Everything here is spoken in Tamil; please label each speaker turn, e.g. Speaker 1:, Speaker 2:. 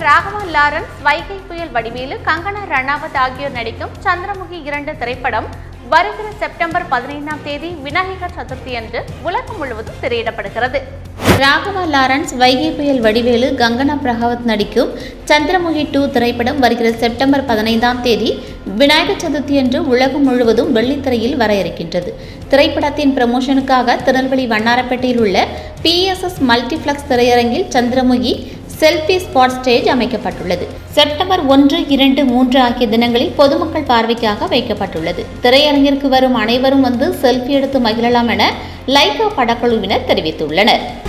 Speaker 1: ராகவா லாரன்ஸ் வைகை புயல் வடிவேலு கங்கனா ரணாவத் ஆகியோர் நடிக்கும் சந்திரமுகி இரண்டு திரைப்படம் வருகிற செப்டம்பர் பதினைந்தாம் தேதி விநாயகர் சதுர்த்தி அன்று உலகம் முழுவதும் திரையிடப்படுகிறது
Speaker 2: ராகவா லாரன்ஸ் வைகை புயல் வடிவேலு கங்கனா பிரகாவத் நடிக்கும் சந்திரமுகி டூ திரைப்படம் வருகிற செப்டம்பர் பதினைந்தாம் தேதி விநாயகர் சதுர்த்தி அன்று உலகம் முழுவதும் வெள்ளித்திரையில் வர இருக்கின்றது திரைப்படத்தின் ப்ரமோஷனுக்காக திருநெல்வேலி வண்ணாரப்பேட்டையில் உள்ள பிஎஸ்எஸ் மல்டிப்ளெக்ஸ் திரையரங்கில் சந்திரமுகி செல்ஃபி ஸ்பாட் ஸ்டேஜ் அமைக்கப்பட்டுள்ளது செப்டம்பர் ஒன்று இரண்டு மூன்று ஆகிய தினங்களில் பொதுமக்கள் பார்வைக்காக வைக்கப்பட்டுள்ளது திரையரங்கிற்கு வரும் அனைவரும் வந்து செல்ஃபி எடுத்து மகிழலாம் என லைகா படக்குழுவினர் தெரிவித்துள்ளனர்